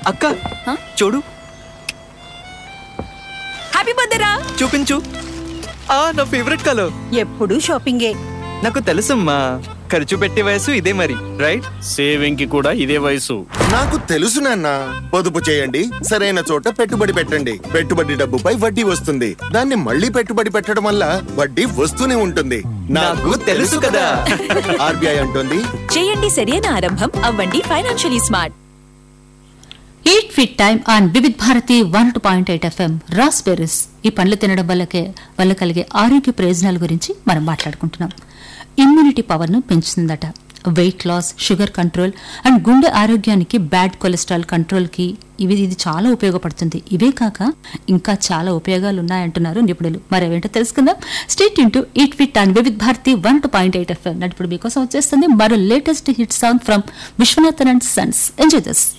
అక్క హ? చూడు హ్యాపీ బర్త్డే రా చూపించు ఆ నా ఫేవరెట్ కలర్ ఎప్పుడు షాపింగే నాకు తెలుసమ్మా ఖర్చు పెట్టే వయసు ఇదే మరి రైట్ సేవింగ్ కి కూడా ఇదే వయసు నాకు తెలుసు నాన్న పొదుపు చేయండి సరైన చోట పెట్టుబడి పెట్టండి పెట్టుబడి డబ్బుపై వడ్డీ వస్తుంది దాన్ని మళ్ళీ పెట్టుబడి పెట్టడం వల్ల వడ్డీ వస్తూనే ఉంటుంది నాకు తెలుసు కదా. ఆర్బీఐ అంటుంది చేయండి సరైన ఆరంభం అవ్వండి financially smart eat fit time on Vividh Bharati one two point eight FM raspberries ఈ పండ్లు తినడం వల్లకే వల్ల కలిగే ఆరోగ్య ప్రయోజనాల గురించి మనం మాట్లాడుకుంటున్నాం ఇమ్యూనిటీ పవర్ను పెంచుతుందట weight loss sugar control and గుండె ఆరోగ్యానికి బ్యాడ్ కొలెస్ట్రాల్ కంట్రోల్కి ఇవి ఇది చాలా ఉపయోగపడుతుంది ఇవే కాక ఇంకా చాలా ఉపయోగాలు ఉన్నాయంటున్నారు నిపుణులు మరి అవేంటో తెలుసుకుందాం state into eat fit and Vividh Bharati one two point eight FM ఇప్పుడు మీకోసం వచ్చేస్తుంది మరో latest hit song from Viswanathan and sons enjoy this